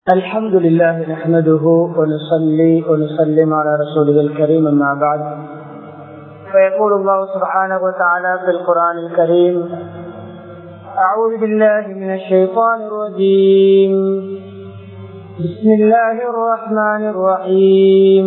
الحمد لله نحمده ونصلي ونسلم على رسوله الكريم أما بعد فيقول الله سبحانه وتعالى في القرآن الكريم أعوذ بالله من الشيطان الرجيم بسم الله الرحمن الرحيم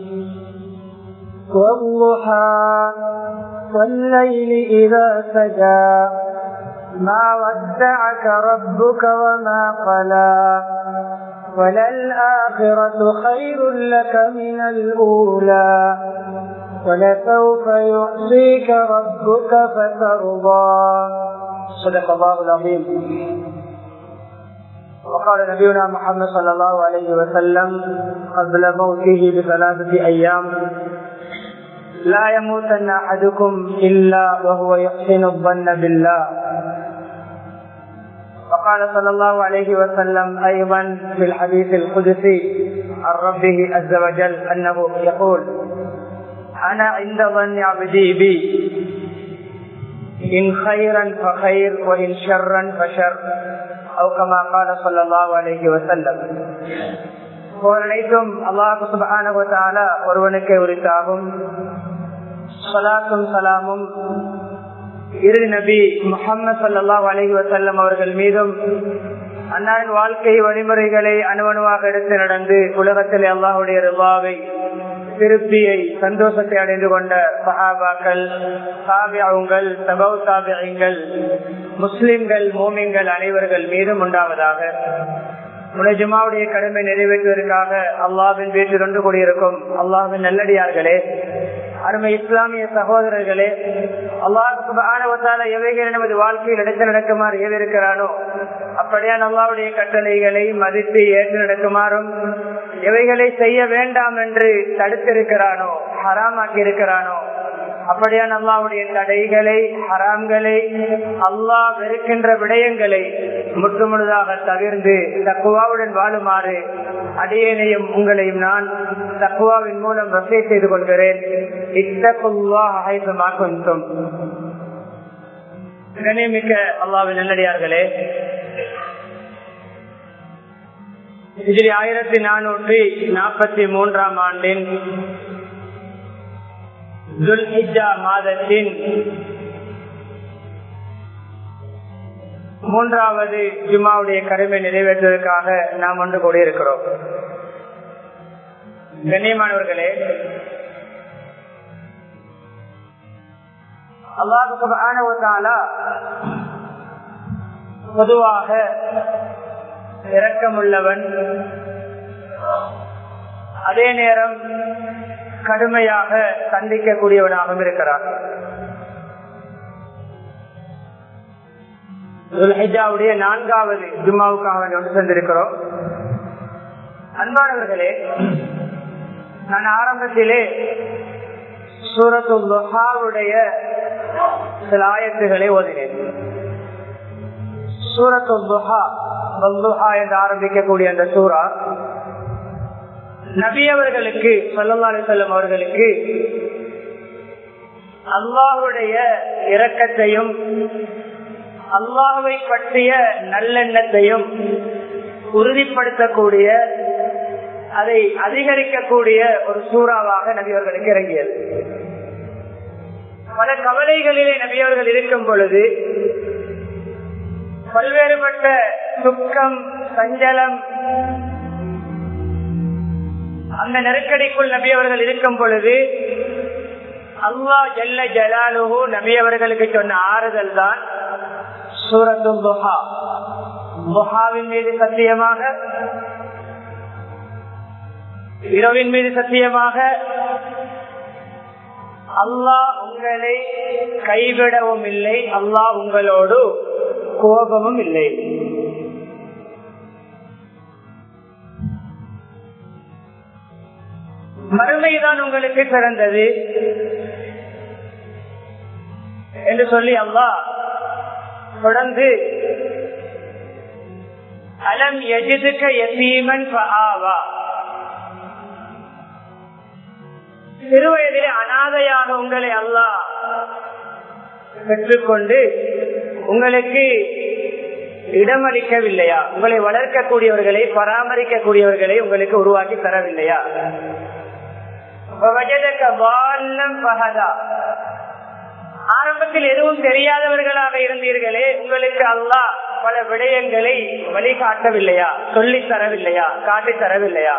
والضحى والليل إذا سجى ما ودعك ربك وما قلى وللآخرة خير لك من الأولى ولسوف يعطيك ربك فترضى صدق الله العظيم وقال نبينا محمد صلى الله عليه وسلم قبل موته بثلاثة أيام لا يموتن أحدكم إلا وهو يحسن الظن بالله وقال صلى الله عليه وسلم أيضا في الحديث القدسي عن ربه عز وجل أنه يقول أنا عند ظن عبدي بي إن خيرا فخير وإن شرا فشر أو كما قال صلى الله عليه وسلم அனைத்தும் அல்லாஹு சுபான ஒருவனுக்கே உரித்தாகும் சலாத்தும் சலாமும் இறுதி நபி முகமது சல்லாஹ் அலஹி வசல்லம் அவர்கள் மீதும் அன்னாரின் வாழ்க்கை வழிமுறைகளை அணுவணுவாக எடுத்து நடந்து உலகத்தில் அல்லாஹுடைய ரிவாவை திருப்தியை சந்தோஷத்தை அடைந்து கொண்ட சஹாபாக்கள் சாபியாவுங்கள் சபவ் சாபியங்கள் முஸ்லிம்கள் மோமிங்கள் அனைவர்கள் மீதும் உண்டாவதாக ஜுமாவுடைய கடமை நிறைவேற்றுவதற்காக அல்லாவின் வீட்டில் ஒன்று கூடியிருக்கும் அல்லாவின் நல்லடியார்களே அருமை இஸ்லாமிய சகோதரர்களே அல்லாஹால எவைகளை நமது வாழ்க்கையில் எடுத்து நடக்குமாறு ஏவிருக்கிறானோ அப்படியான் அல்லாவுடைய கட்டளைகளை மதித்து ஏற்று நடக்குமாறும் எவைகளை செய்ய வேண்டாம் என்று தடுத்திருக்கிறானோ ஹராமாக்கி இருக்கிறானோ அப்படியான் அல்லாவுடைய தடைகளை ஹராம்களை அல்லாஹ் வெறுக்கின்ற விடயங்களை முற்றுமுழுதாக தவிர்ந்து தக்குவாவுடன் வாழுமாறு அடியனையும் உங்களையும் நான் தக்குவாவின் மூலம் வசை செய்து கொள்கிறேன் இத்தகுவாகும் கணிமிக்க அல்லாவின் நல்லடியார்களே இதில் ஆயிரத்தி நானூற்றி நாற்பத்தி மூன்றாம் ஆண்டின் மாதத்தின் மூன்றாவது ஜுமாவுடைய கடமை நிறைவேற்றுவதற்காக நாம் ஒன்று கூடியிருக்கிறோம் கண்ணியமானவர்களே அல்லாஹால பொதுவாக இரக்கமுள்ளவன் அதே நேரம் கடுமையாக சந்திக்கக்கூடியவனாகவும் இருக்கிறார் துல்ஹிஜாவுடைய நான்காவது ஜும்மாவுக்காக ஒன்று சென்றிருக்கிறோம் அன்பானவர்களே நான் ஆரம்பத்திலே சூரத்துடைய சில ஆயத்துகளை ஓதினேன் சூரத்துஹா என்று ஆரம்பிக்கக்கூடிய அந்த சூறா நபி அவர்களுக்கு சல்லா செல்லும் அவர்களுக்கு அல்லாஹுடைய இரக்கத்தையும் அல்லாஹுவை பற்றிய நல்லெண்ணத்தையும் உறுதிப்படுத்தக்கூடிய அதை அதிகரிக்கக்கூடிய ஒரு சூறாவாக நபியவர்களுக்கு இறங்கியது பல கவலைகளிலே நபியவர்கள் இருக்கும் பொழுது பல்வேறுபட்ட துக்கம் சஞ்சலம் அந்த நெருக்கடிக்குள் நபி அவர்கள் இருக்கும் பொழுது அல்லா ஜல்ல ஜலாலுஹு நபி அவர்களுக்கு சொன்ன ஆறுதல் தான் சூரத்தும் துஹா துஹாவின் மீது சத்தியமாக இரவின் மீது சத்தியமாக அல்லாஹ் உங்களை கைவிடவும் இல்லை அல்லாஹ் உங்களோடு கோபமும் இல்லை மறுமைதான் உங்களுக்கு பிறந்தது என்று சொல்லி அல்லா தொடர்ந்து அலம் எஜிதுக்க எசீமன் ஆவா சிறுவயதிலே அனாதையாக உங்களை அல்லாஹ் பெற்றுக்கொண்டு உங்களுக்கு இடமளிக்கவில்லையா உங்களை வளர்க்கக்கூடியவர்களை பராமரிக்கக்கூடியவர்களை உங்களுக்கு உருவாக்கி தரவில்லையா ஆரம்பத்தில் எதுவும் தெரியாதவர்களாக இருந்தீர்களே உங்களுக்கு அல்லாஹ் பல விடயங்களை வழிகாட்டவில்லையா சொல்லி தரவில்லையா காட்டி தரவில்லையா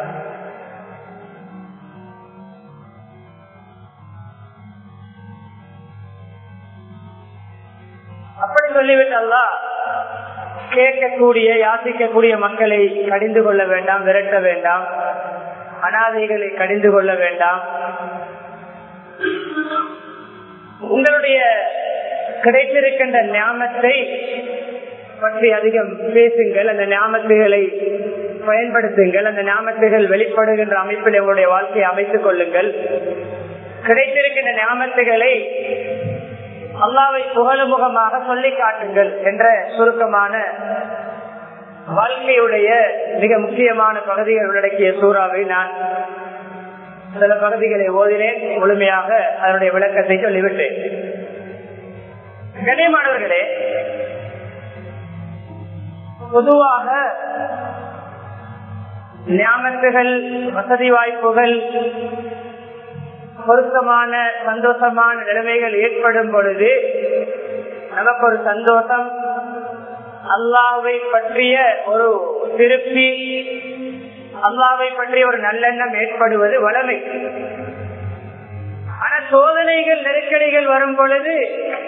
அப்படி சொல்லிவிட்டல்லா கேட்கக்கூடிய யாசிக்கக்கூடிய மக்களை கடிந்து கொள்ள வேண்டாம் விரட்ட வேண்டாம் அனாதைகளை கடிந்து கொள்ள வேண்டாம் உங்களுடைய கிடைத்திருக்கின்ற ஞாபகத்தை பற்றி அதிகம் பேசுங்கள் அந்த ஞாபகத்துகளை பயன்படுத்துங்கள் அந்த ஞாபகத்துகள் வெளிப்படுகின்ற அமைப்பில் உங்களுடைய வாழ்க்கையை அமைத்துக் கொள்ளுங்கள் கிடைத்திருக்கின்ற ஞாபகத்துகளை அல்லாவை புகழுமுகமாக சொல்லி காட்டுங்கள் என்ற சுருக்கமான வாழ்க்கையுடைய மிக முக்கியமான பகுதிகள் உள்ளடக்கிய சூறாவை நான் சில பகுதிகளை ஓதினேன் முழுமையாக அதனுடைய விளக்கத்தை சொல்லிவிட்டேன் கண்ணியமானவர்களே பொதுவாக ஞாபகத்துகள் வசதி வாய்ப்புகள் பொருத்தமான சந்தோஷமான நிலைமைகள் ஏற்படும் பொழுது நமக்கு ஒரு சந்தோஷம் அல்லாவை பற்றிய ஒரு திருப்தி அல்லாவை பற்றிய ஒரு நல்லெண்ணம் ஏற்படுவது வளமை ஆனா சோதனைகள் நெருக்கடிகள் வரும் பொழுது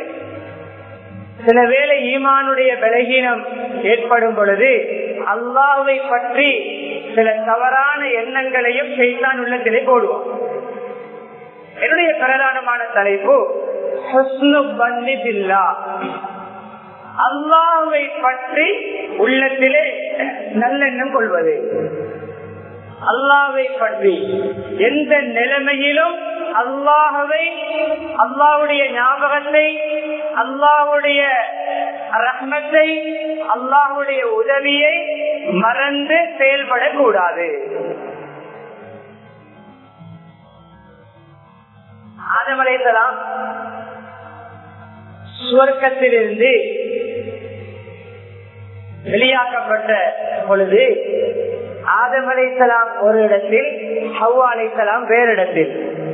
சில வேளை ஈமானுடைய பலகீனம் ஏற்படும் பொழுது அல்லாவை பற்றி சில தவறான எண்ணங்களையும் செய்தான் உள்ளத்திலே போடுவோம் என்னுடைய பிரதானமான தலைப்பு அல்லாவை பற்றி உள்ளத்திலே நல்லெண்ணம் கொள்வது அல்லாவை பற்றி எந்த நிலைமையிலும் அல்லாஹவை அல்லாவுடைய ஞாபகத்தை அல்லாவுடைய ரஹ்மத்தை அல்லாஹுடைய உதவியை மறந்து செயல்படக்கூடாது ஆதமலைத்தலாம் சுவர்க்கத்திலிருந்து வெளியாக்கப்பட்ட பொழுது ஆதம் அலைத்தலாம் ஒரு இடத்தில் ஹவ்வா அலைத்தலாம் வேறு இடத்தில்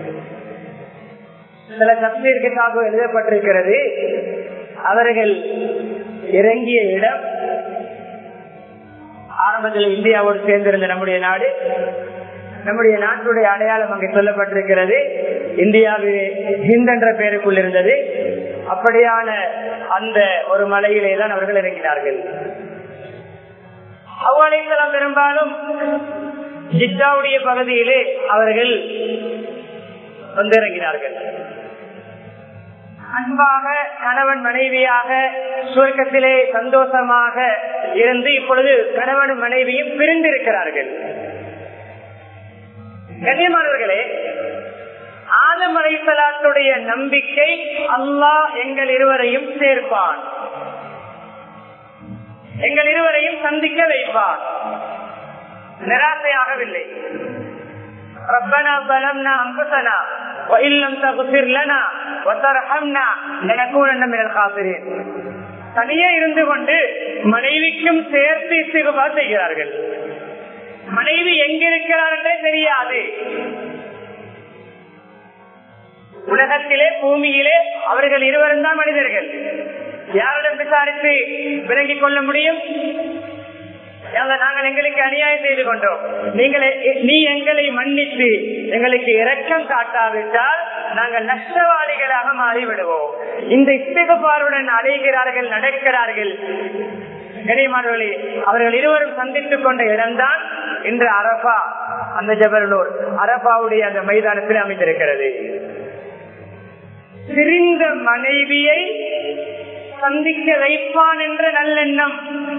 சில தப்சீர் கிதாபு எழுதப்பட்டிருக்கிறது அவர்கள் இறங்கிய இடம் ஆரம்பத்தில் இந்தியாவோடு சேர்ந்திருந்த நம்முடைய நாடு நம்முடைய நாட்டுடைய அடையாளம் அங்கே சொல்லப்பட்டிருக்கிறது இந்தியாவிலே ஹிந்த் என்ற பெயருக்குள் இருந்தது அப்படியான அந்த ஒரு மலையிலே தான் அவர்கள் இறங்கினார்கள் அவ்வாழைத்தலம் பெரும்பாலும் ஜித்தாவுடைய பகுதியிலே அவர்கள் வந்திறங்கினார்கள் அன்பாக கணவன் மனைவியாக சுவர்க்கத்திலே சந்தோஷமாக இருந்து இப்பொழுது கணவன் மனைவியும் பிரிந்திருக்கிறார்கள் கண்ணியமானவர்களே ஆதம் அலைத்தலாத்துடைய நம்பிக்கை அல்லாஹ் எங்கள் இருவரையும் சேர்ப்பான் எங்கள் இருவரையும் சந்திக்க வைப்பான் நிராசையாகவில்லை ربنا ظلمنا انفسنا وان لم تغفر لنا وترحمنا لنكونن من الخاسرين தனியே இருந்து கொண்டு மனைவிக்கும் சேர்த்து இஸ்திகுபா செய்கிறார்கள் மனைவி எங்கிருக்கிறார் என்றே தெரியாது உலகத்திலே பூமியிலே அவர்கள் இருவரும் தான் மனிதர்கள் யாரிடம் விசாரித்து விளங்கிக் கொள்ள முடியும் நாங்கள் எங்களுக்கு அநியாயம் செய்து கொண்டோம் நீங்கள் நீ எங்களை மன்னித்து எங்களுக்கு இரக்கம் காட்டாவிட்டால் நாங்கள் நஷ்டவாளிகளாக மாறிவிடுவோம் இந்த இஸ்திகபாருடன் அடைகிறார்கள் நடக்கிறார்கள் கனிமானவர்களே அவர்கள் இருவரும் சந்தித்துக் கொண்ட இடம்தான் இன்று அரபா அந்த ஜபரலூர் அரபாவுடைய அந்த மைதானத்தில் அமைந்திருக்கிறது பிரிந்த மனைவியை சந்திக்க வைப்பான் என்ற நல்லெண்ணம்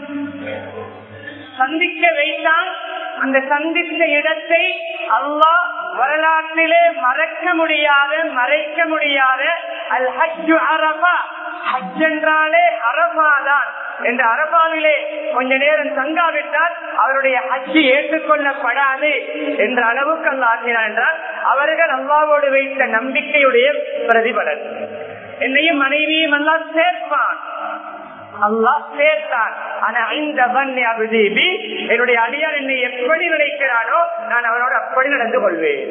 சந்திக்க வைத்தான் அந்த சந்தித்த இடத்தை அல்லாஹ் வரலாற்றிலே மறக்க முடியாத மறைக்க முடியாத அல் ஹஜ்ஜு அரபா ஹஜ் என்றாலே அரபா தான் என்ற அரபாவிலே கொஞ்ச நேரம் தங்காவிட்டால் அவருடைய ஹஜ்ஜு ஏற்றுக்கொள்ளப்படாது என்ற அளவுக்கு அல்ல ஆக்கினார் என்றால் அவர்கள் அல்லாவோடு வைத்த நம்பிக்கையுடைய பிரதிபலன் என்னையும் மனைவியும் எல்லாம் சேர்ப்பான் அல்லாஹ் சேர்த்தான் ஆனா இந்த வன்னி அபிதீபி என்னுடைய அடியார் என்னை எப்படி நினைக்கிறானோ நான் அவனோடு அப்படி நடந்து கொள்வேன்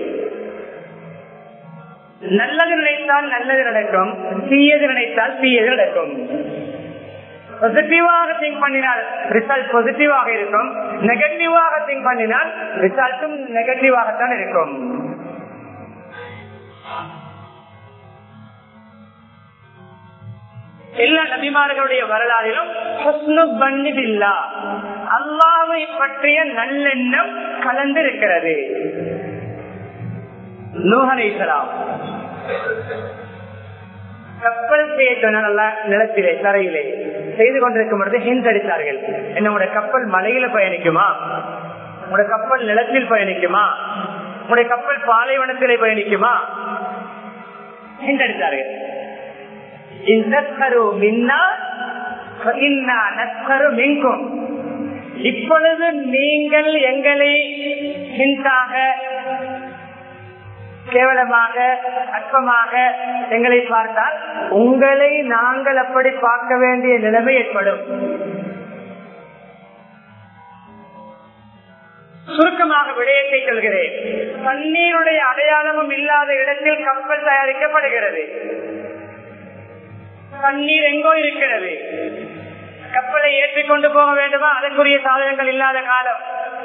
நல்லது நினைத்தால் நல்லது நடக்கும் தீயது நினைத்தால் தீயது நடக்கும் பாசிட்டிவாக திங்க் பண்ணினால் ரிசல்ட் பாசிட்டிவாக இருக்கும் நெகட்டிவாக திங்க் பண்ணினால் ரிசல்ட்டும் நெகட்டிவாகத்தான் இருக்கும் எல்லா நபிமார்களுடைய வரலாறிலும் அல்லாவை பற்றிய நல்லெண்ணம் கலந்து இருக்கிறது நூகனைசலாம் கப்பல் செய்ய சொன்ன நிலத்திலே தரையிலே செய்து கொண்டிருக்கும் பொழுது ஹிண்ட் அடித்தார்கள் என்னுடைய கப்பல் மலையில பயணிக்குமா உங்களுடைய கப்பல் நிலத்தில் பயணிக்குமா உங்களுடைய கப்பல் பாலைவனத்திலே பயணிக்குமா ஹிண்ட் அடித்தார்கள் இப்பொழுது நீங்கள் எங்களை ஹிந்தாக கேவலமாக அற்பமாக எங்களை பார்த்தால் உங்களை நாங்கள் அப்படி பார்க்க வேண்டிய நிலைமை ஏற்படும் சுருக்கமாக விடயத்தை சொல்கிறேன் தண்ணீருடைய அடையாளமும் இல்லாத இடத்தில் கப்பல் தயாரிக்கப்படுகிறது தண்ணீர் எங்கோ இருக்கிறது கப்பலை ஏற்றிக்கொண்டு போக வேண்டுமா அதற்குரிய சாதனங்கள் இல்லாத காலம்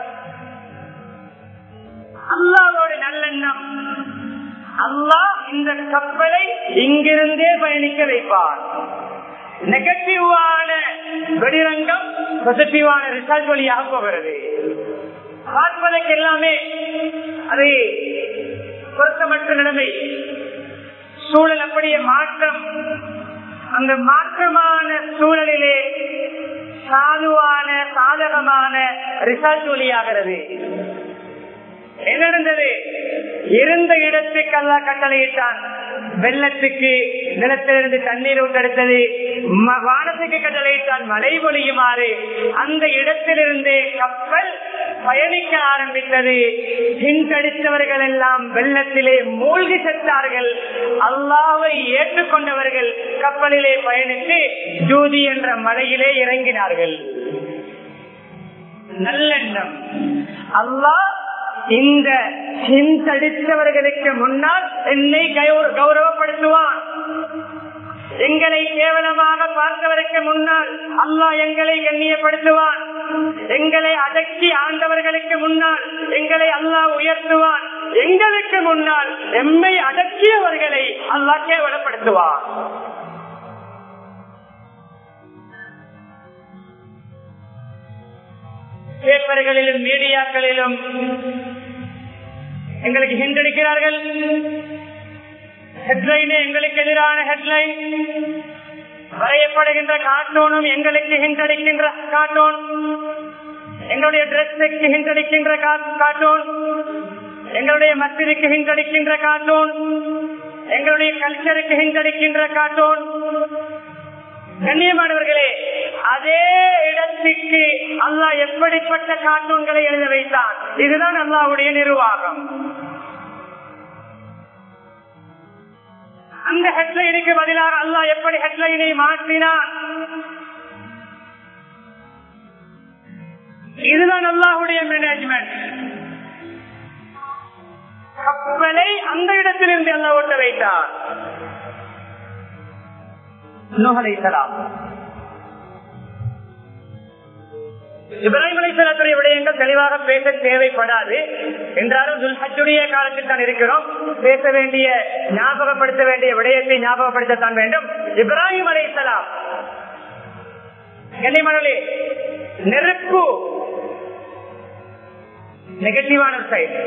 அல்லாவோட நல்லெண்ணம் அல்லாஹ் இந்த கப்பலை இங்கிருந்தே பயணிக்க வைப்பார் நெகட்டிவான வெடிரங்கம் பாசிட்டிவான ரிசல்ட் வழியாக போகிறது பார்ப்பதற்கு எல்லாமே அது பொருத்தமற்ற நிலைமை சூழல் அப்படியே மாற்றம் அந்த மாற்றமான சூழலிலே சாதுவான சாதகமான ரிசல்ட் வழியாகிறது என்ன நடந்தது இருந்த இடத்துக்கு அல்ல கட்டளையிட்டான் வெள்ளத்துக்கு நிலத்திலிருந்து தண்ணீர் ஊட்டெடுத்தது வானத்துக்கு கட்டளையிட்டான் மழை பொழியுமாறு அந்த இடத்திலிருந்து கப்பல் பயணிக்க ஆரம்பித்தது பின்தடித்தவர்கள் எல்லாம் வெள்ளத்திலே மூழ்கி சென்றார்கள் அல்லாவை ஏற்றுக்கொண்டவர்கள் கப்பலிலே பயணித்து ஜூதி என்ற மலையிலே இறங்கினார்கள் நல்லெண்ணம் அல்லாஹ் இந்த பின்தடித்தவர்களுக்கு முன்னால் என்னை கௌரவப்படுத்துவான் எங்களை கேவலமாக பார்த்தவருக்கு முன்னால் அல்லாஹ் எங்களை கண்ணியப்படுத்துவான் எங்களை அடக்கி ஆண்டவர்களுக்கு முன்னால் எங்களை அல்லாஹ் உயர்த்துவான் எங்களுக்கு முன்னால் எம்மை அடக்கியவர்களை அல்லாஹ் கேவலப்படுத்துவான் பேப்பர்களிலும் மீடியாக்களிலும் எங்களுக்கு ஹிண்டடிக்கிறார்கள் ஹெட்லைனே எங்களுக்கு எதிரான ஹெட்லைன் வரையப்படுகின்ற கார்ட்டூனும் எங்களுக்கு ஹிண்டடிக்கின்ற கார்ட்டூன் எங்களுடைய டிரெஸ்ஸுக்கு ஹிண்டடிக்கின்ற கார்ட்டூன் எங்களுடைய மசிதிக்கு ஹிண்டடிக்கின்ற கார்ட்டூன் எங்களுடைய கல்ச்சருக்கு ஹிண்டடிக்கின்ற கார்ட்டூன் கண்ணியமானவர்களே அதே இடத்துக்கு அல்லாஹ் எப்படிப்பட்ட கார்ட்டூன்களை எழுத வைத்தான் இதுதான் அல்லாவுடைய நிர்வாகம் அந்த ஹெட்லைனுக்கு பதிலாக அல்லாஹ் எப்படி ஹெட்லைனை மாற்றினான் இதுதான் அல்லாஹுடைய மேனேஜ்மெண்ட் கப்பலை அந்த இடத்திலிருந்து அல்ல ஓட்ட வைத்தார் இப்ராஹிம் அலிசலாத்துடைய விடயங்கள் தெளிவாக பேச தேவைப்படாது என்றாலும் துல்ஹஜுடைய காலத்தில் தான் இருக்கிறோம் பேச வேண்டிய ஞாபகப்படுத்த வேண்டிய விடயத்தை ஞாபகப்படுத்தத்தான் வேண்டும் இப்ராஹிம் அலிசலாம் கண்ணிமணி நெருப்பு நெகட்டிவான சைடு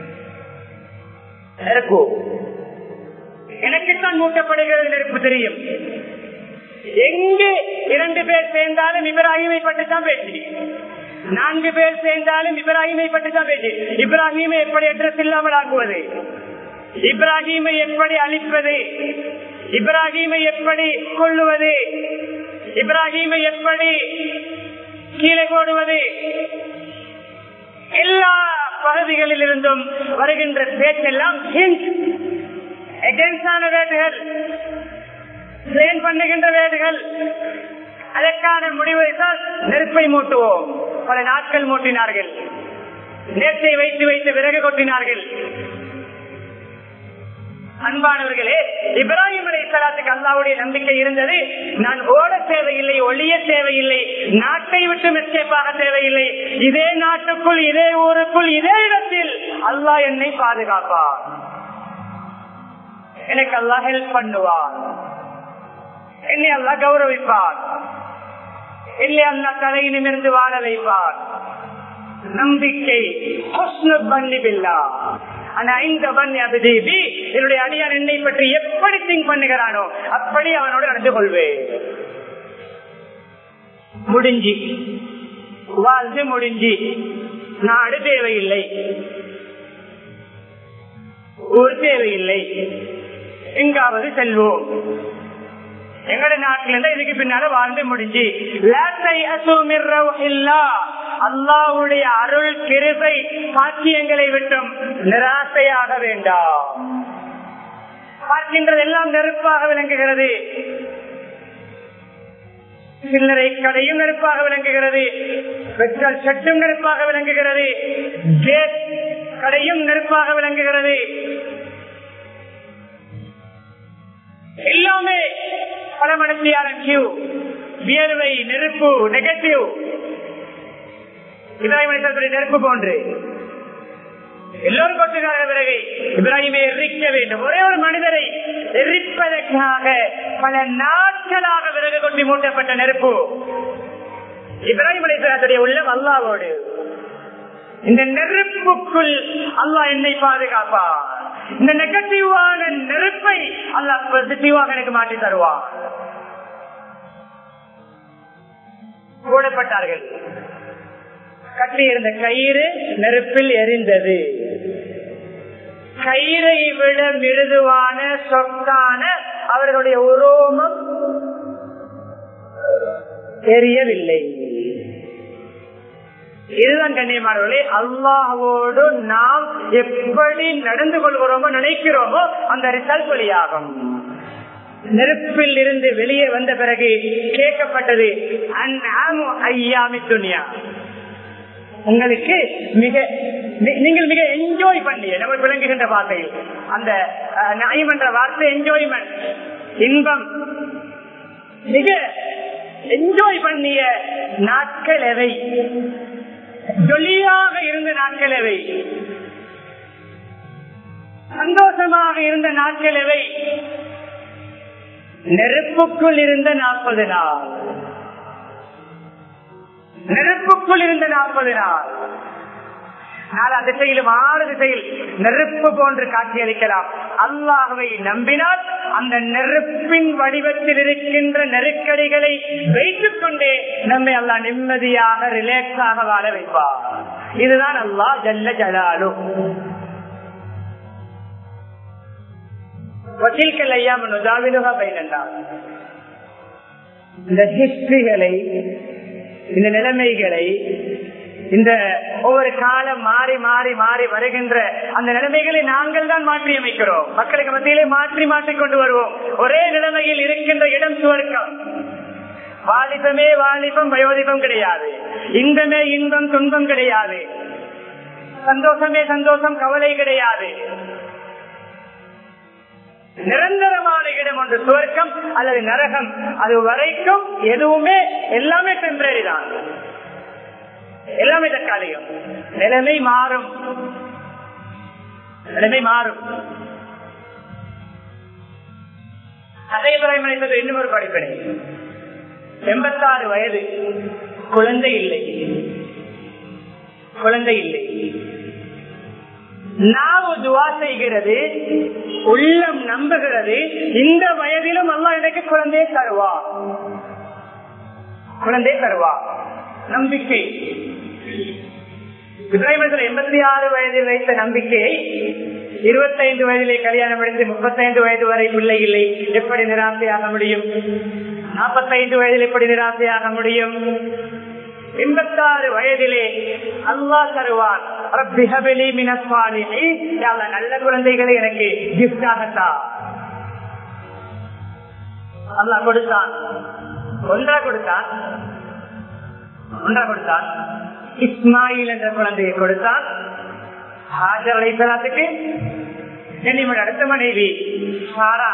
நெருப்பு எனக்குத்தான் மூட்டப்படுகிறது நெருப்பு தெரியும் எங்கு இரண்டு பேர் சேர்ந்தாலும் இப்ராஹிமை பற்றி தான் பேச்சு நான்கு பேர் சேர்ந்தாலும் இப்ராஹிமை பற்றி தான் பேச்சு இப்ராஹிமை எப்படி அட்ரஸ் இல்லாமல் ஆக்குவது இப்ராஹிமை எப்படி அழிப்பது இப்ராஹிமை எப்படி கொள்ளுவது இப்ராஹிமை எப்படி கீழே போடுவது எல்லா பகுதிகளில் இருந்தும் வருகின்ற பேச்செல்லாம் எகென்ஸ்டான வேட்டுகள் பிளேன் பண்ணுகின்ற வேடுகள் அதற்கான முடிவை தான் நெருப்பை மூட்டுவோம் பல நாட்கள் மூட்டினார்கள் நேற்றை வைத்து வைத்து விறகு கொட்டினார்கள் அன்பானவர்களே இப்ராஹிம் அலை சலாத்துக்கு அல்லாவுடைய நம்பிக்கை இருந்தது நான் ஓட தேவையில்லை ஒளிய தேவையில்லை நாட்டை விட்டு எஸ்கேப்பாக தேவையில்லை இதே நாட்டுக்குள் இதே ஊருக்குள் இதே இடத்தில் அல்லாஹ் என்னை பாதுகாப்பார் எனக்கு அல்லாஹ் ஹெல்ப் பண்ணுவார் என்னை அல்லாஹ் கௌரவிப்பார் என்னை அல்லாஹ் தலை நிமிர்ந்து வாழ வைப்பார் நம்பிக்கை பண்ணிவில்லா ஆனா இந்த பண்ணி அபிதேவி என்னுடைய அடியான் என்னை பற்றி எப்படி திங்க் பண்ணுகிறானோ அப்படி அவனோடு நடந்து கொள்வேன் முடிஞ்சி வாழ்ந்து முடிஞ்சி நாடு தேவையில்லை ஊர் தேவையில்லை எங்காவது செல்வோம் எங்கட நாட்டில இருந்தா இதுக்கு பின்னால வாழ்ந்து முடிஞ்சு அல்லாவுடைய அருள் கிருபை சாட்சியங்களை விட்டும் நிராசையாக வேண்டாம் பார்க்கின்றது எல்லாம் நெருப்பாக விளங்குகிறது சில்லறை கடையும் நெருப்பாக விளங்குகிறது பெட்ரோல் செட்டும் நெருப்பாக விளங்குகிறது கேட் கடையும் நெருப்பாக விளங்குகிறது எல்லாமே பல மடத்தியான கியூ வியர்வை நெருப்பு நெகட்டிவ் இப்ராஹிம் நெருப்பு போன்று எல்லோரும் கொட்டுகிற பிறகு இப்ராஹிமை எரிக்க வேண்டும் ஒரே ஒரு மனிதரை எரிப்பதற்காக பல நாட்களாக விறகு கொண்டு மூட்டப்பட்ட நெருப்பு இப்ராஹிம் அலிசலாத்துடைய உள்ளம் அல்லாவோடு இந்த நெருப்புக்குள் அல்லாஹ் என்னை பாதுகாப்பார் இந்த நெகட்டிவான நெருப்பை அல்லாஹ் பாசிட்டிவாக எனக்கு மாற்றி தருவார் போடப்பட்டார்கள் கட்டியிருந்த கயிறு நெருப்பில் எரிந்தது கயிறை விட மிருதுவான சொத்தான அவர்களுடைய உரோமம் எரியவில்லை இதுதான் கண்ணியமானவர்களே அல்லாஹோடு நாம் எப்படி நடந்து கொள்கிறோமோ நினைக்கிறோமோ அந்த ரிசல்ட் வெளியாகும் நெருப்பில் இருந்து வெளியே வந்த பிறகு கேட்கப்பட்டது ஐயாமி துணியா உங்களுக்கு மிக நீங்கள் மிக என்ஜாய் பண்ணிய நம்ம விளங்குகின்ற வார்த்தையில் அந்த நியாயம் என்ற வார்த்தை என்ஜாய்மெண்ட் இன்பம் மிக என்ஜாய் பண்ணிய நாட்கள் எவை ஜொலியாக இருந்த நாட்கள் எவை சந்தோஷமாக இருந்த நாட்கள் எவை நெருப்புக்குள் இருந்த நாற்பது நாள் நெருப்புக்குள் இருந்த நாற்பது நாள் நாலா திசையிலும் ஆறு திசையில் நெருப்பு போன்று காட்சியளிக்கலாம் அல்லாஹுவை நம்பினால் அந்த நெருப்பின் வடிவத்தில் இருக்கின்ற நெருக்கடிகளை வைத்துக் கொண்டே நம்மை அல்லா நிம்மதியாக ரிலாக்ஸாக வாழ வைப்பார் இதுதான் அல்லாஹ் ஜல்ல ஜலாலு வக்கீல்கள் ஐயா நுதாவிலுகா பைனண்டார் இந்த ஹிஸ்டரிகளை இந்த நிலைமைகளை இந்த ஒவ்வொரு காலம் மாறி மாறி மாறி வருகின்ற அந்த நிலைமைகளை நாங்கள் தான் மாற்றி அமைக்கிறோம் மக்களுக்கு மத்தியிலே மாற்றி மாற்றி கொண்டு வருவோம் ஒரே நிலைமையில் இருக்கின்ற இடம் சுவர்க்கம் வாலிபமே வாலிபம் வயோதிபம் கிடையாது இன்பமே இன்பம் துன்பம் கிடையாது சந்தோஷமே சந்தோஷம் கவலை கிடையாது நிரந்தரமான இடம் ஒன்று சுவர்க்கம் அல்லது நரகம் அது வரைக்கும் எதுவுமே எல்லாமே டெம்பரரி தான் எல்லாமே தற்காலிகம் நிலைமை மாறும் நிலைமை மாறும் அதே பிறகு இன்னும் ஒரு படிப்பினை எண்பத்தாறு வயது குழந்தை இல்லை குழந்தை இல்லை நாவு துவா செய்கிறது உள்ளம் நம்புகிறது இந்த வயதிலும் அல்லா எனக்கு குழந்தையை தருவா குழந்தை தருவா நம்பிக்கை இப்ராஹிம் எண்பத்தி ஆறு வயதில் வைத்த நம்பிக்கையை இருபத்தைந்து வயதிலே கல்யாணம் அடைந்து முப்பத்தைந்து வயது வரை பிள்ளை இல்லை எப்படி நிராசையாக முடியும் நாற்பத்தைந்து வயதில் எப்படி நிராசையாக முடியும் எண்பத்தாறு வயதிலே அல்லா தருவான் நல்ல குழந்தைகளை எனக்கு கிஃப்டாகத்தா அல்லா கொடுத்தான் ஒன்றா கொடுத்தான் ஒன்றா கொடுத்தான் இஸ்மாயில் என்ற குழந்தையை கொடுத்தான் ஹாஜர் அலைசலாத்துக்கு என்னுடைய அடுத்த மனைவி சாரா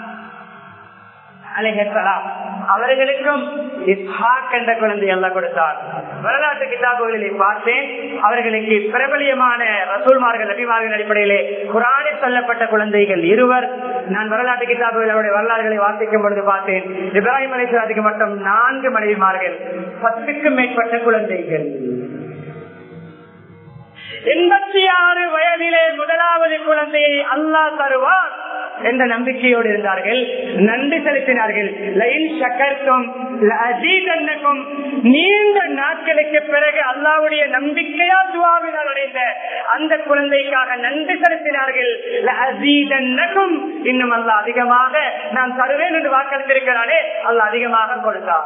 அலைஹலாம் அவர்களுக்கும் இஸ்ஹாக் என்ற குழந்தை எல்லாம் கொடுத்தார் வரலாற்று கிதாபுகளிலே பார்த்தேன் அவர்களுக்கு பிரபலியமான ரசூல்மார்கள் நபிமார்கள் அடிப்படையிலே குரானில் சொல்லப்பட்ட குழந்தைகள் இருவர் நான் வரலாற்று கிதாபுகள் அவருடைய வரலாறுகளை வாசிக்கும் பொழுது பார்த்தேன் இப்ராஹிம் அலிஸ்லாத்துக்கு மட்டும் நான்கு மனைவிமார்கள் பத்துக்கும் மேற்பட்ட குழந்தைகள் எண்பத்தி ஆறு வயதிலே முதலாவது குழந்தையை அல்லாஹ் தருவார் என்ற நம்பிக்கையோடு இருந்தார்கள் நன்றி செலுத்தினார்கள் நீண்ட நாட்களுக்கு பிறகு அல்லாவுடைய நம்பிக்கையால் துவாவினால் அடைந்த அந்த குழந்தைக்காக நன்றி செலுத்தினார்கள் இன்னும் அல்ல அதிகமாக நான் தருவேன் என்று வாக்களித்திருக்கிறானே அல்ல அதிகமாக கொடுத்தார்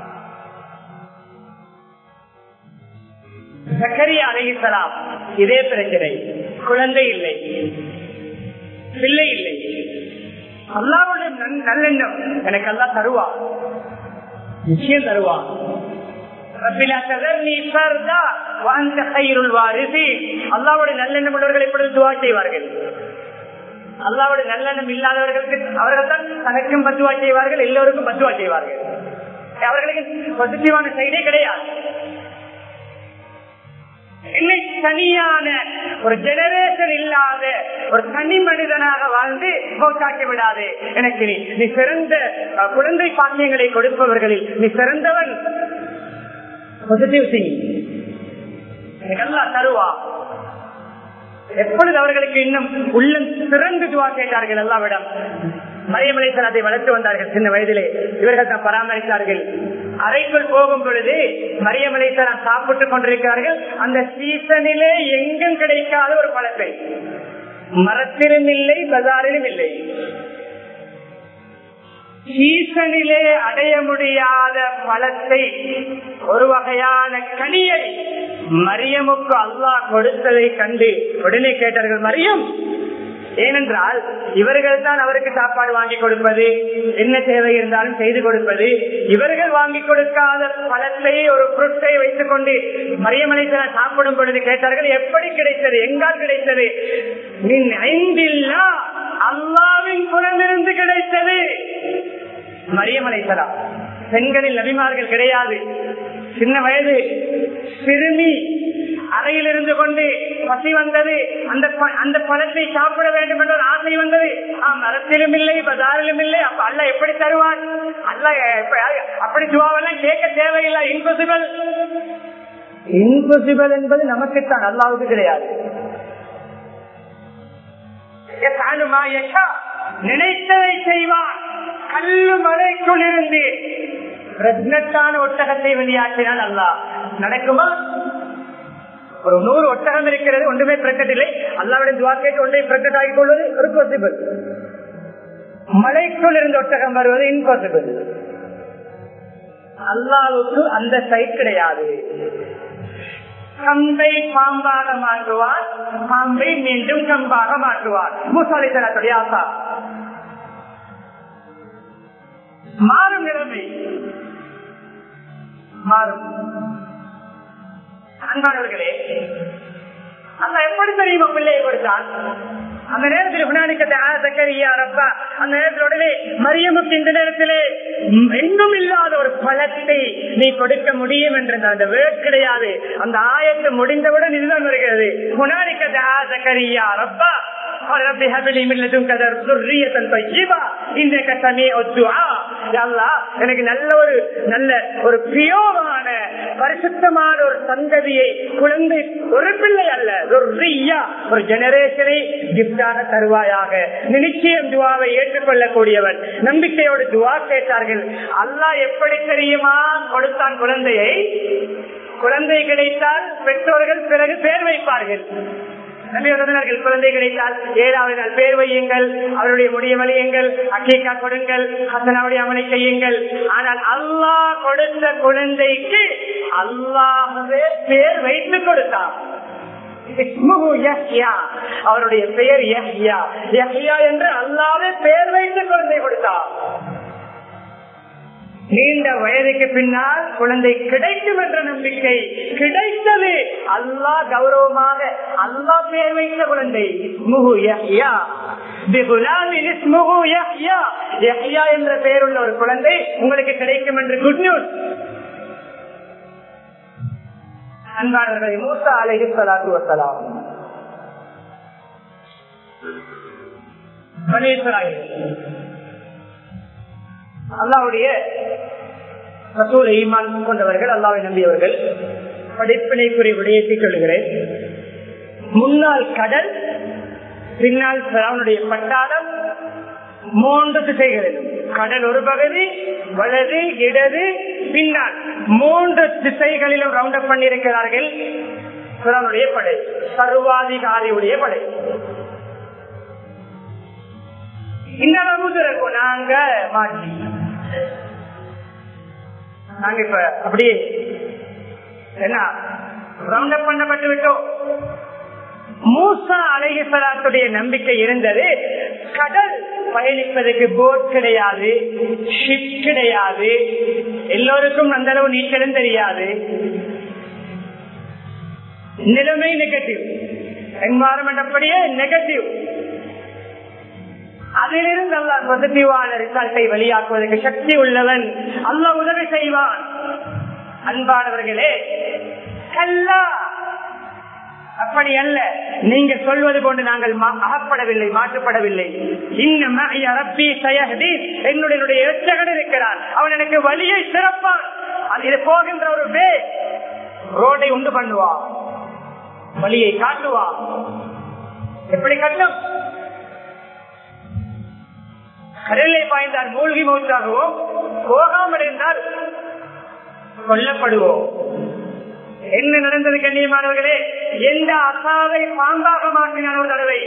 சக்கரியா அலைசலாம் இதே பிரச்சனை குழந்தை இல்லை பிள்ளை இல்லை அல்லாவுடைய நல்லெண்ணம் எனக்கு எல்லாம் தருவா நிச்சயம் தருவா அல்லாவுடைய நல்லெண்ணம் உள்ளவர்கள் எப்பொழுது துவா செய்வார்கள் அல்லாவுடைய நல்லெண்ணம் இல்லாதவர்களுக்கு அவர்கள் தான் தனக்கும் பத்துவா செய்வார்கள் எல்லோருக்கும் பத்துவா செய்வார்கள் அவர்களுக்கு பாசிட்டிவான சைடே கிடையாது என்னை தனியான ஒரு ஜெனரேஷன் இல்லாத ஒரு தனி மனிதனாக வாழ்ந்து போக்காக்கி விடாது எனக்கு நீ நீ சிறந்த குழந்தை பாக்கியங்களை கொடுப்பவர்களில் நீ சிறந்தவன் பாசிட்டிவ் திங் நல்லா தருவா எப்பொழுது அவர்களுக்கு இன்னும் உள்ளம் சிறந்து துவா கேட்டார்கள் எல்லாவிடம் மரியமலைசன் அதை வளர்த்து வந்தார்கள் சின்ன வயதிலே இவர்கள் தான் பராமரித்தார்கள் அறைக்குள் போகும் பொழுது மரியமலைசன் சாப்பிட்டுக் கொண்டிருக்கிறார்கள் அந்த சீசனிலே எங்கும் கிடைக்காத ஒரு பழத்தை மரத்திலும் இல்லை பஜாரிலும் இல்லை சீசனிலே அடைய முடியாத பழத்தை ஒரு வகையான கனியை மரியமுக்கு அல்லாஹ் கொடுத்ததை கண்டு உடனே கேட்டார்கள் மரியம் ஏனென்றால் இவர்கள் தான் அவருக்கு சாப்பாடு வாங்கி கொடுப்பது என்ன தேவை இருந்தாலும் செய்து கொடுப்பது இவர்கள் வாங்கி கொடுக்காத பழத்தை ஒரு பொருட்டை வைத்துக் கொண்டு மரியமலைத்தன சாப்பிடும் பொழுது கேட்டார்கள் எப்படி கிடைத்தது எங்கால் கிடைத்தது மின் ஐந்தில்லா அல்லாவின் புறமிருந்து கிடைத்தது மரியமலைத்தலா பெண்களில் நபிமார்கள் கிடையாது சின்ன வயது சிறுமி அறையில் இருந்து கொண்டு பசி வந்தது அந்த அந்த பழத்தை சாப்பிட வேண்டும் என்ற ஒரு ஆசை வந்தது மரத்திலும் இல்லை பஜாரிலும் இல்லை அப்ப அல்ல எப்படி தருவார் அல்ல அப்படி துவாவெல்லாம் கேட்க தேவையில்லை இன்பாசிபிள் இன்பாசிபிள் என்பது நமக்குத்தான் அல்லாவுக்கு கிடையாது நினைத்ததை செய்வான் கல்லு மலைக்குள் இருந்து பிரத்னத்தான ஒட்டகத்தை வெளியாற்றினால் அல்லா நடக்குமா ஒரு நூறு ஒட்டகம் இருக்கிறது ஒன்றுமே பிரக்கட் இல்லை அல்லாவுடைய துவா கேட்டு ஒன்றை பிரக்கட் ஆகிக் கொள்வது ஒரு பாசிபிள் மலைக்குள் இருந்து ஒட்டகம் வருவது இம்பாசிபிள் அல்லாவுக்கு அந்த சைட் கிடையாது கம்பை பாம்பாக மாற்றுவார் பாம்பை மீண்டும் கம்பாக மாற்றுவார் மூசாலித்தனத்துடைய ஆசா மாறும் நிலைமை மாறும் அன்பானவர்களே அல்ல எப்படி தெரியுமா பிள்ளையை கொடுத்தான் அந்த நேரத்தில் குணானிக்கத்தை அந்த நேரத்தில் உடனே மரியமுக்கு இந்த நேரத்திலே எங்கும் இல்லாத ஒரு பழத்தை நீ கொடுக்க முடியும் என்ற அந்த வேர்ட் கிடையாது அந்த ஆயத்து முடிந்தவுடன் இதுதான் வருகிறது குணானிக்கத்தை ஆசக்கரியா ரப்பா رب هب لي من لدنك ذرية طيبة إنك سميع الدعاء يا الله எனக்கு நல்ல ஒரு நல்ல ஒரு பியோமான பரிசுத்தமான ஒரு சந்ததியை குழந்தை ஒரு பிள்ளை அல்ல ஒரு ஜெனரேஷனை கிப்டாக தருவாயாக நிச்சயம் துவாவை ஏற்றுக்கொள்ளக்கூடியவன் நம்பிக்கையோடு துவா கேட்டார்கள் அல்லாஹ் எப்படி தெரியுமா கொடுத்தான் குழந்தையை குழந்தை கிடைத்தால் பெற்றோர்கள் பிறகு பேர் வைப்பார்கள் நம்பியவர்கள் குழந்தை கிடைத்தால் ஏழாவது நாள் பேர் வையுங்கள் அவருடைய முடிய வழியுங்கள் அக்கீக்கா கொடுங்கள் ஹசனாவுடைய அமலை செய்யுங்கள் ஆனால் அல்லாஹ் கொடுத்த குழந்தைக்கு அல்லாஹவே பேர் வைத்து கொடுத்தார் அவருடைய பெயர் என்று அல்லாவே பேர் வைத்து குழந்தை கொடுத்தார் நீண்ட வயதுக்கு பின்னால் குழந்தை கிடைக்கும் என்ற நம்பிக்கை கிடைத்தது அல்லாஹ் கௌரவமாக அல்லாஹ் பேர் வைத்த குழந்தை இஸ்முஹு யஹ்யா பிகுலாமின் இஸ்முஹு யஹ்யா யஹ்யா என்ற பெயருள்ள ஒரு குழந்தை உங்களுக்கு கிடைக்கும் என்று குட் நியூஸ் அன்பானவர்களை மூசா அலைஹி ஸலாத்து வஸலாம் பனி இஸ்ராயீல் அல்லாவுடைய ரசூல் ஈமான் கொண்டவர்கள் அல்லாவை நம்பியவர்கள் படிப்பினைக்குரிய விடயத்தை சொல்லுகிறேன் முன்னாள் கடல் பின்னால் அவனுடைய பட்டாளம் மூன்று திசைகளிலும் கடல் ஒரு பகுதி வலது இடது பின்னால் மூன்று திசைகளிலும் ரவுண்ட் அப் பண்ணியிருக்கிறார்கள் பிறனுடைய படை சர்வாதிகாரியுடைய படை இந்த அளவுக்கு இருக்கும் நாங்க மாற்றி நாங்க இப்ப அப்படியே என்ன ரவுண்ட் அப் பண்ணப்பட்டு விட்டோம் மூசா அலைஹலாத்துடைய நம்பிக்கை இருந்தது கடல் பயணிப்பதற்கு போட் கிடையாது ஷிப் கிடையாது எல்லோருக்கும் அந்த அளவு நீச்சலும் தெரியாது நிலைமை நெகட்டிவ் என்வாரன்மெண்ட் அப்படியே நெகட்டிவ் அதிலிருந்து அல்ல பாசிட்டிவான ரிசல்ட்டை வெளியாக்குவதற்கு சக்தி உள்ளவன் அல்ல உதவி செய்வான் அன்பானவர்களே கல்லா அப்படி அல்ல நீங்க சொல்வது போன்று நாங்கள் அகப்படவில்லை மாற்றப்படவில்லை இன்னும் என்னுடைய எச்சகன் இருக்கிறான் அவன் எனக்கு வழியை சிறப்பான் அது போகின்ற ஒரு வே ரோடை உண்டு பண்ணுவான் வழியை காட்டுவான் எப்படி கட்டும் கடலை பாய்ந்தால் மூழ்கி மூச்சாகுவோம் போகாமல் இருந்தால் கொல்லப்படுவோம் என்ன நடந்தது கண்ணியமானவர்களே எந்த அசாவை பாம்பாக மாற்றினானோ தடவை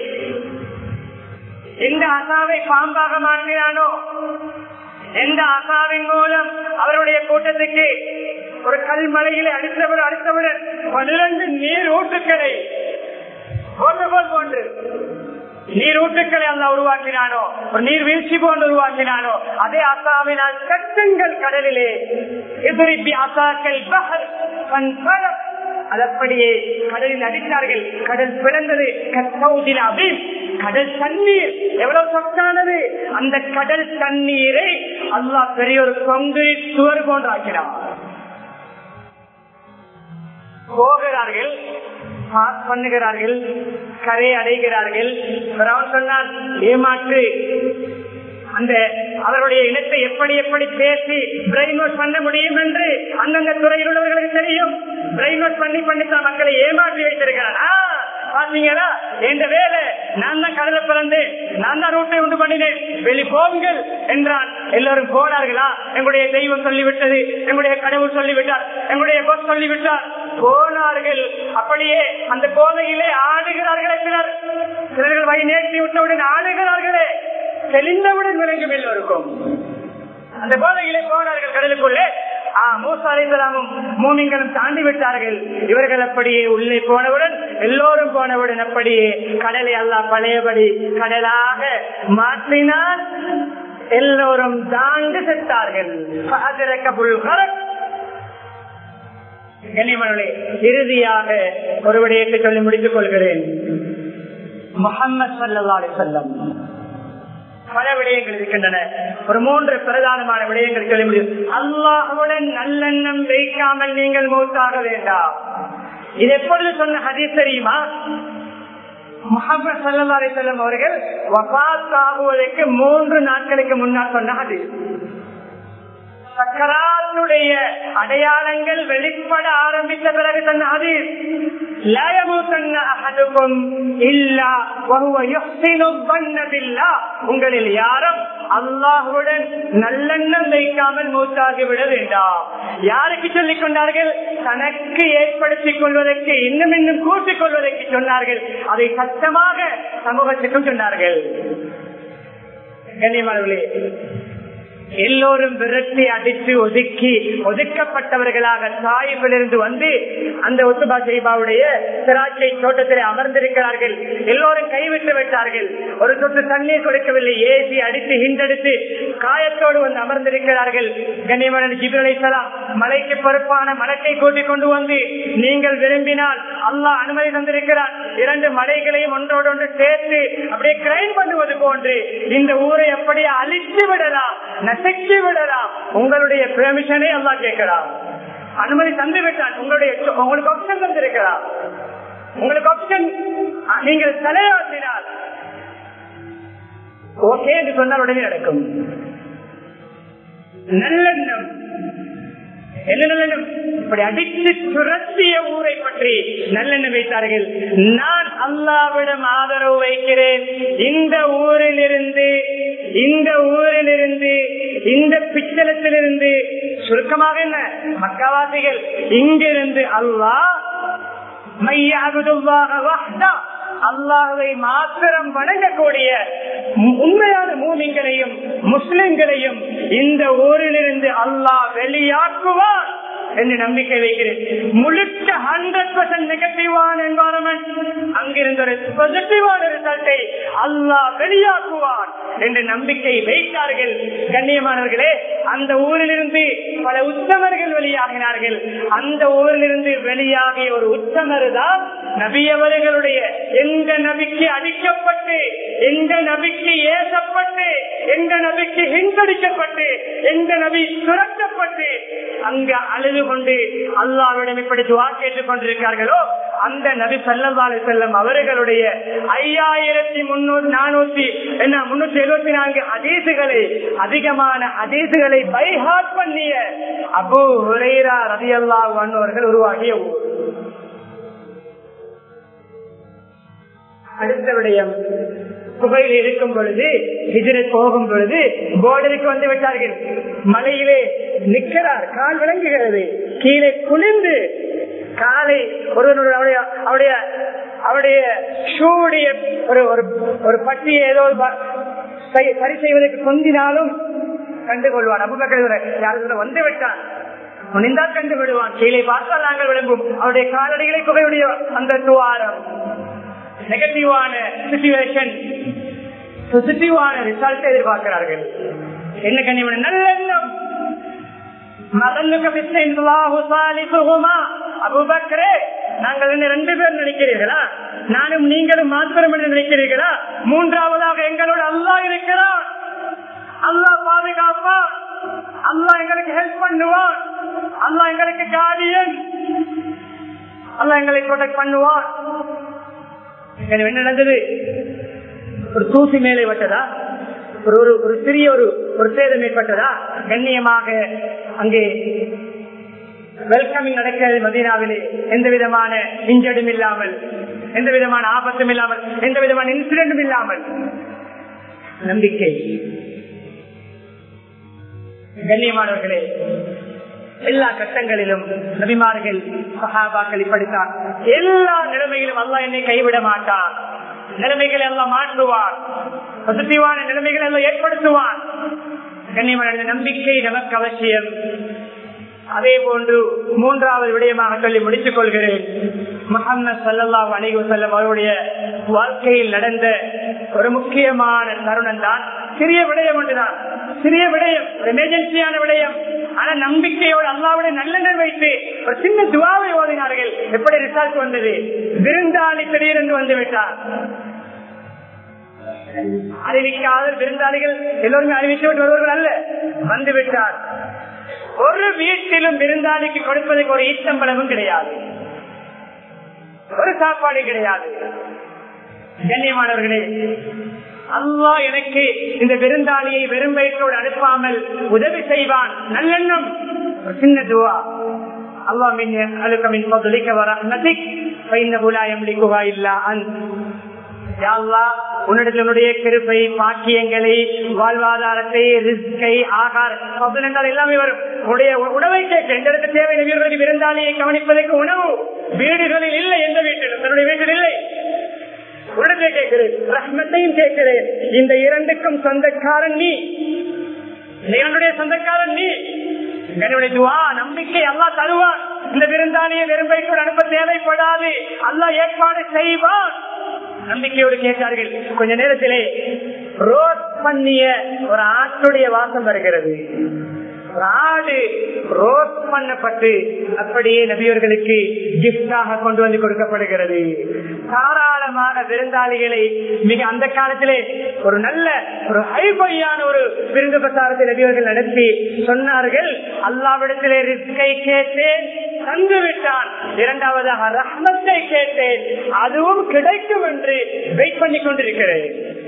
எந்த அசாவை பாம்பாக மாற்றினானோ எந்த அசாவின் மூலம் அவருடைய கூட்டத்துக்கு ஒரு கல்மலையில அடுத்தவர் அடுத்தவுடன் பன்னிரண்டு நீர் ஊட்டுக்களை போன்று நீரூட்டுக்களை அல்ல உருவாக்கினானோ ஒரு நீர் வீழ்ச்சி போன்று உருவாக்கினானோ அதே அசாவினால் கட்டுங்கள் கடலிலே எதிரிப்பி அசாக்கள் அதப்படியே கடலில் அடித்தார்கள் கடல் பிறந்தது கத்தௌதில் அபின் கடல் தண்ணீர் எவ்வளவு சொத்தானது அந்த கடல் தண்ணீரை அல்லாஹ் பெரிய ஒரு கொங்கு சுவர் போன்றாக்கினார் போகிறார்கள் பாஸ் பண்ணுகிறார்கள் கரை அடைகிறார்கள் சொன்னால் ஏமாற்று அந்த அவருடைய இனத்தை எப்படி எப்படி பேசி பிரெயின் வாஷ் பண்ண முடியும் என்று அந்தந்த துறையில் உள்ளவர்களுக்கு தெரியும் பிரெயின் வாஷ் பண்ணி பண்ணித்தான் மக்களை ஏமாற்றி வைத்திருக்கிறார் பாத்தீங்களா என்ற வேலை நான் தான் கடலை பிறந்தேன் நான் தான் ரூட்டை உண்டு பண்ணினேன் வெளி போங்கள் என்றான் எல்லாரும் போனார்களா எங்களுடைய தெய்வம் சொல்லிவிட்டது எங்களுடைய கடவுள் சொல்லிவிட்டார் எங்களுடைய போஸ் சொல்லிவிட்டார் போனார்கள் அப்படியே அந்த போதையிலே ஆடுகிறார்களே சிலர் சிலர்கள் வழி நேர்த்தி விட்டவுடன் ஆடுகிறார்களே தெளிந்தவுடன் விளங்கும் எல்லோருக்கும் அந்த போதையிலே போனார்கள் கடலுக்குள்ளே மூசாலைந்தலாமும் மூமிங்களும் தாண்டி விட்டார்கள் இவர்கள் அப்படியே உள்ளே போனவுடன் எல்லோரும் போனவுடன் அப்படியே கடலை அல்ல பழையபடி கடலாக மாற்றினால் எல்லோரும் தாண்டி செத்தார்கள் கனிமனே இறுதியாக ஒரு விடயத்தை சொல்லி முடித்துக் கொள்கிறேன் முகமது சல்லா செல்லம் பல விடயங்கள் இருக்கின்றன ஒரு மூன்று பிரதானமான விடயங்கள் சொல்ல முடியும் அல்லாஹுடன் நல்லெண்ணம் வைக்காமல் நீங்கள் மூத்தாக வேண்டாம் இது எப்பொழுது சொன்ன ஹதீஸ் தெரியுமா முகமது சல்லா அலிசல்லம் அவர்கள் வபாத் ஆகுவதற்கு மூன்று நாட்களுக்கு முன்னால் சொன்ன ஹதீஸ் சக்கரானுடைய அடையாளங்கள் வெளிப்பட ஆரம்பித்த பிறகு சொன்ன ஹதீஸ் உங்களில் யாரும் அல்லாஹுடன் நல்லெண்ணம் வைக்காமல் மூத்தாகிவிட வேண்டாம் யாருக்கு சொல்லிக் கொண்டார்கள் தனக்கு ஏற்படுத்திக் கொள்வதற்கு இன்னும் இன்னும் கூட்டிக் கொள்வதற்கு சொன்னார்கள் அதை சத்தமாக சமூகத்துக்கும் சொன்னார்கள் கண்ணியமானவர்களே எல்லோரும் விரட்டி அடித்து ஒதுக்கி ஒதுக்கப்பட்டவர்களாக தாயிலிருந்து வந்து அந்த ஒத்துபா செய்பாவுடைய திராட்சை தோட்டத்தில் அமர்ந்திருக்கிறார்கள் எல்லோரும் கைவிட்டு விட்டார்கள் ஒரு சொட்டு தண்ணீர் கொடுக்கவில்லை ஏசி அடித்து ஹிண்டடித்து காயத்தோடு வந்து அமர்ந்திருக்கிறார்கள் கண்ணியமான ஜிபிரலைசலாம் மலைக்கு பொறுப்பான மலத்தை கூட்டிக் கொண்டு வந்து நீங்கள் விரும்பினால் அல்லாஹ் அனுமதி தந்திருக்கிறார் இரண்டு மலைகளையும் ஒன்றோடு ஒன்று சேர்த்து அப்படியே கிரைம் பண்ணுவது போன்று இந்த ஊரை அப்படியே அழித்து விடலாம் நசைச்சு விடலாம் உங்களுடைய பெர்மிஷனை அல்லா கேட்கலாம் அனுமதி தந்து விட்டால் உங்களுடைய உங்களுக்கு ஆப்ஷன் தந்திருக்கிறார் உங்களுக்கு ஆப்ஷன் நீங்கள் தலையாற்றினால் ஓகே என்று சொன்னால் உடனே நடக்கும் நல்லெண்ணம் என்ன நல்லெண்ணம் இப்படி அடித்து துரத்திய ஊரை பற்றி நல்லெண்ணம் வைத்தார்கள் நான் அல்லாவிடம் ஆதரவு வைக்கிறேன் இந்த ஊரில் இருந்து இந்த ஊரில் இருந்து இந்த பிச்சலத்திலிருந்து சுருக்கமாக என்ன மக்காவாசிகள் இங்கிருந்து அல்லாஹ் மையாகுதுவாக வஹ்தா அல்லாஹை மாத்திரம் வணங்கக்கூடிய உண்மையான மூமிங்களையும் முஸ்லிம்களையும் இந்த ஊரிலிருந்து அல்லாஹ் வெளியாக்குவார் என்று நம்பிக்கை வைக்கிறேன் முழுக்க ஹண்ட்ரட் பர்சன்ட் நெகட்டிவான என்வாரன்மெண்ட் அங்கிருந்த ஒரு பாசிட்டிவான ரிசல்ட்டை அல்லாஹ் வெளியாக்குவான் என்று நம்பிக்கை வைத்தார்கள் கண்ணியமானவர்களே அந்த ஊரிலிருந்து பல உத்தமர்கள் வெளியாகினார்கள் அந்த ஊரிலிருந்து வெளியாகிய ஒரு உத்தமர் தான் நபியவர்களுடைய எந்த நபிக்கு அடிக்கப்பட்டு எந்த நபிக்கு ஏசப்பட்டு எந்த நபிக்கு ஹிந்தடிக்கப்பட்டு எந்த நபி சுரக்கப்பட்டு அங்க அழுது கொண்டு அல்லாவிடம் இப்படி துவா கேட்டுக் கொண்டிருக்கிறார்களோ அந்த நபி சல்லல்லாலு செல்லம் அவர்களுடைய ஐயாயிரத்தி முன்னூத்தி நானூத்தி என்ன முன்னூத்தி எழுபத்தி நான்கு அதீசுகளை அதிகமான அதீசுகளை பைஹாட் பண்ணிய அபு ஹுரைரா ரதி அல்லா அவர்கள் உருவாகிய ஊர் அடுத்த விடயம் குகையில் இருக்கும் பொழுது ஹிஜரை போகும் பொழுது போர்டருக்கு வந்து விட்டார்கள் மலையிலே நிற்கிறார் கால் விளங்குகிறது கீழே குளிர்ந்து காலை ஒருவனுடைய அவருடைய அவருடைய அவருடைய ஷூடைய ஒரு ஒரு பட்டியை ஏதோ சரி செய்வதற்கு கொந்தினாலும் கண்டுகொள்வான் அபுபக்கர் வந்து விட்டான் முனிந்தால் கண்டு விடுவான் கீழே பார்த்தால் நாங்கள் விளங்கும் அவருடைய காலடிகளை புகையுடைய அந்த துவாரம் நெகட்டிவான சிச்சுவேஷன் பாசிட்டிவான ரிசல்ட் எதிர்பார்க்கிறார்கள் என்ன கண்ணியமான நல்லெண்ணம் அபுபக்கரே நாங்கள் என்ன ரெண்டு பேர் நினைக்கிறீர்களா நானும் நீங்களும் மாத்திரம் என்று நினைக்கிறீர்களா மூன்றாவதாக எங்களோட அல்லா இருக்கிறான் அல்லா பாதுகாப்பா அல்லா எங்களுக்கு ஹெல்ப் பண்ணுவான் அல்லா எங்களுக்கு கார்டியன் அல்லா எங்களை ப்ரொடெக்ட் பண்ணுவான் என்ன நடந்தது ஒரு தூசி மேலே விட்டதா ஒரு ஒரு ஒரு சிறிய ஒரு ஒரு சேதம் ஏற்பட்டதா கண்ணியமாக அங்கே வெல்கமிங் நடக்கிறது மதீனாவிலே எந்த விதமான இன்ஜடும் இல்லாமல் எந்த விதமான ஆபத்தும் இல்லாமல் எந்த விதமான இன்சிடென்டும் இல்லாமல் நம்பிக்கை கண்ணியமானவர்களே எல்லா கட்டங்களிலும் நபிமார்கள் சகாபாக்கள் இப்படித்தான் எல்லா நிலைமையிலும் அல்லா என்னை கைவிட மாட்டான் நிலைமைகளை எல்லாம் மாற்றுவான் பாசிட்டிவான நிலைமைகளை எல்லாம் ஏற்படுத்துவான் கண்ணியமான நம்பிக்கை நமக்கு அவசியம் அதே போன்று மூன்றாவது விடயமாக சொல்லி முடித்துக் கொள்கிறேன் முகமது சல்லா அணிகு செல்லம் அவருடைய வாழ்க்கையில் நடந்த ஒரு முக்கியமான தருணம் தான் சிறிய விடயம் ஒன்றுதான் சிறிய விடயம் எமர்ஜென்சியான விடயம் ஆனா நம்பிக்கையோடு அல்லாவுடைய நல்லெண்ணம் வைத்து ஒரு சின்ன துவாவை ஓதினார்கள் எப்படி ரிசல்ட் வந்தது விருந்தாளி திடீரென்று வந்து விட்டார் அறிவிக்காத விருந்தாளிகள் எல்லோருமே அறிவித்து விட்டு வருவர்கள் அல்ல வந்து விட்டார் ஒரு வீட்டிலும் விருந்தாளிக்கு கொடுப்பதற்கு ஒரு ஈட்டம்பளமும் கிடையாது ஒரு சாப்பாடு கிடையாது கண்ணியமானவர்களே அல்லா எனக்கு இந்த விருந்தாளியை வெறும் வயிற்றோடு அனுப்பாமல் உதவி செய்வான் நல்லெண்ணம் ஒரு சின்ன துவா அல்லா மின் அழுக்க மின் பதுலிக்க வர நதிக் பைந்த புலாயம் லிக்குவா இல்லா அன் உன்னிடத்தினுடைய கிருப்பை பாக்கியங்களை வாழ்வாதாரத்தை ரிஸ்கை ஆகார என்றால் எல்லாமே வரும் உடைய உணவை கேட்க எந்த இடத்துல தேவை வீரர்களுக்கு விருந்தாளியை கவனிப்பதற்கு உணவு வீடுகளில் இல்லை எந்த வீட்டிலும் தன்னுடைய வீட்டில் இல்லை உடனே கேட்கிறேன் ரஹ்மத்தையும் கேட்கிறேன் இந்த இரண்டுக்கும் சொந்தக்காரன் நீ என்னுடைய சொந்தக்காரன் நீ என்னுடைய துவா நம்பிக்கை அல்லா தருவான் இந்த விருந்தாளியை வெறும் வயிற்றோடு அனுப்ப தேவைப்படாது அல்லாஹ் ஏற்பாடு செய்வான் நம்பிக்கையோடு கேட்டார்கள் கொஞ்ச நேரத்திலே ரோஸ் பண்ணிய ஒரு ஆட்டுடைய வாசம் வருகிறது ஆடு ரோஸ் பண்ணப்பட்டு அப்படியே நபியவர்களுக்கு கிஃப்டாக கொண்டு வந்து கொடுக்கப்படுகிறது தாராளமாக விருந்தாளிகளை மிக அந்த காலத்திலே ஒரு நல்ல ஒரு ஹைபையான ஒரு விருந்து பிரசாரத்தை நபியவர்கள் நடத்தி சொன்னார்கள் அல்லாவிடத்திலே ரிஸ்கை கேட்டேன் தந்து விட்டான் இரண்டாவதாக ரஹ்மத்தை கேட்டேன் அதுவும் கிடைக்கும் என்று வெயிட் பண்ணி கொண்டிருக்கிறேன்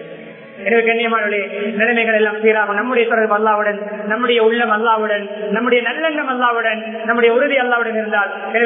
எனவே கண்ணியமானே நிலைமைகள் எல்லாம் சீராகும் நம்முடைய தொடர்பு அல்லாவுடன் நம்முடைய உள்ளம் அல்லாவுடன் நம்முடைய நல்லெண்ணம் அல்லாவுடன் நம்முடைய உறுதி அல்லாவுடன் இருந்தால் எனவே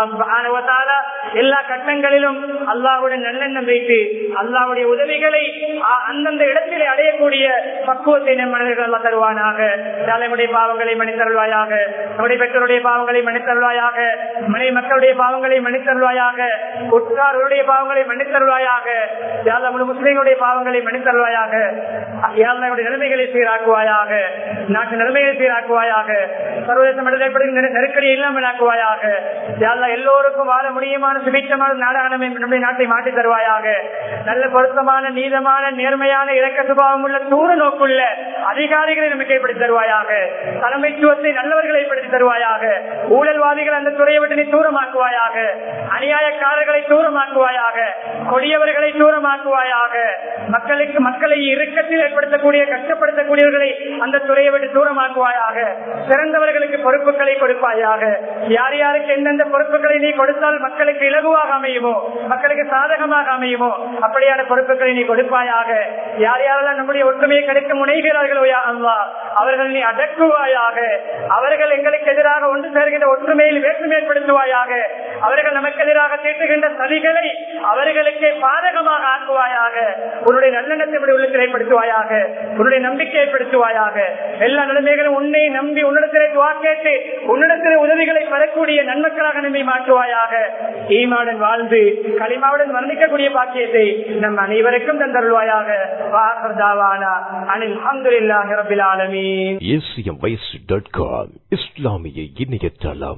எல்லாம் எல்லா கட்டங்களிலும் அல்லாவுடன் நல்லெண்ணம் வைத்து அல்லாவுடைய உதவிகளை அந்தந்த இடத்திலே அடையக்கூடிய பக்குவத்தை நம் மனிதர்கள் அல்லா தருவானாக தலைமுடைய பாவங்களை மன்னித்தருள்வாயாக நம்முடைய பெற்றோருடைய பாவங்களை மன்னித்தருள்வாயாக மனை மக்களுடைய பாவங்களை மன்னித்தருள்வாயாக உற்றாருடைய பாவங்களை மன்னித்தருள்வாயாக முஸ்லீம்களுடைய பாவங்களை மன்னித்தருள்வாயாக மனிதர்களாக நிலைமைகளை சீராக்குவாயாக நாட்டு நிலைமைகளை சீராக்குவாயாக சர்வதேச மனிதப்படுகிற நெருக்கடியை இல்லாமல் ஆக்குவாயாக எல்லோருக்கும் வாழ முடியுமான சுபிச்சமான நாடான நம்முடைய நாட்டை மாற்றி தருவாயாக நல்ல பொருத்தமான நீதமான நேர்மையான இறக்க சுபாவம் உள்ள தூர நோக்குள்ள அதிகாரிகளை நமக்கு ஏற்படுத்தி தருவாயாக தலைமைத்துவத்தை நல்லவர்களை ஏற்படுத்தி தருவாயாக ஊழல்வாதிகள் அந்த துறையை விட்டு நீ தூரமாக்குவாயாக அநியாயக்காரர்களை தூரமாக்குவாயாக கொடியவர்களை தூரமாக்குவாயாக மக்களுக்கு மக்களை இறுக்கத்தில் ஏற்படுத்தக்கூடிய கஷ்டப்படுத்தக்கூடியவர்களை அந்த துறையை விட்டு தூரமாக்குவாயாக சிறந்தவர்களுக்கு பொறுப்புகளை கொடுப்பாயாக யார் யாருக்கு எந்தெந்த பொறுப்புகளை நீ கொடுத்தால் மக்களுக்கு இலகுவாக அமையுமோ மக்களுக்கு சாதகமாக அமையுமோ அப்படியான பொறுப்புகளை நீ கொடுப்பாயாக யார் யாரெல்லாம் நம்முடைய ஒற்றுமையை கிடைக்க முனைகிறார்களோ அல்லா அவர்கள் நீ அடக்குவாயாக அவர்கள் எங்களுக்கு எதிராக ஒன்று சேர்கின்ற ஒற்றுமையில் வேற்றுமை ஏற்படுத்துவாயாக அவர்கள் நமக்கு எதிராக தீட்டுகின்ற சதிகளை அவர்களுக்கு பாதகமாக ஆக்குவாயாக உன்னுடைய நல்லெண்ணத்தை உள்ளத்தில் ஏற்படுத்துவாயாக உன்னுடைய நம்பிக்கை ஏற்படுத்துவாயாக எல்லா நிலைமைகளும் உன்னை நம்பி உன்னிடத்திலே துவா கேட்டு உன்னிடத்திலே உதவிகளை பெறக்கூடிய நன்மக்களாக நம்மை மாற்றுவாயாக ஈமாவுடன் வாழ்ந்து களிமாவுடன் வர்ணிக்கக்கூடிய பாக்கியத்தை நம் அனைவருக்கும் தந்தருள்வாயாக அனில் அஹமதுல்லாஹி ரபில் ஆலமீன் இஸ்லாமிய இணையதளம்